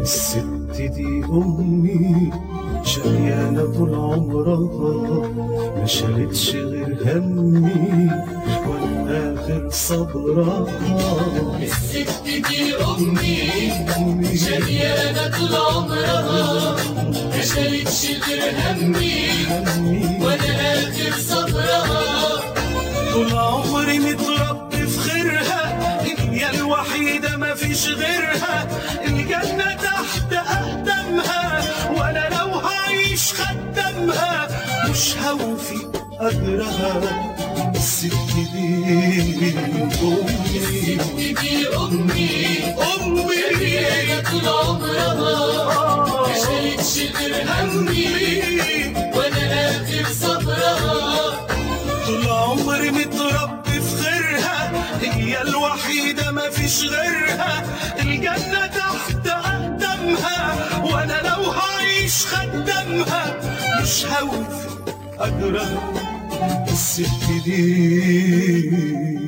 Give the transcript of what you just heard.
الست دي أمي شقيانة طول عمرها ما شالتش غير همي ولا آخر صبرها الست دي أمي شقيانة طول عمرها ما شالتش غير همي ولا آخر صبرها طول عمري متربي في خيرها هي الوحيدة ما فيش غيرها الجنة تحت أقدامها وأنا لو هعيش خدامها مش هوفي أجرها الست دي أمي دي أمي أمي شقيانة طول عمرها ما شالتش غير همي ولا آخر صبرها طول عمري متربي في خيرها هي الوحيدة ما فيش غيرها الجنة تحت أقدامها وأنا لو هعيش خدامها مش هوفي أجرها الست دي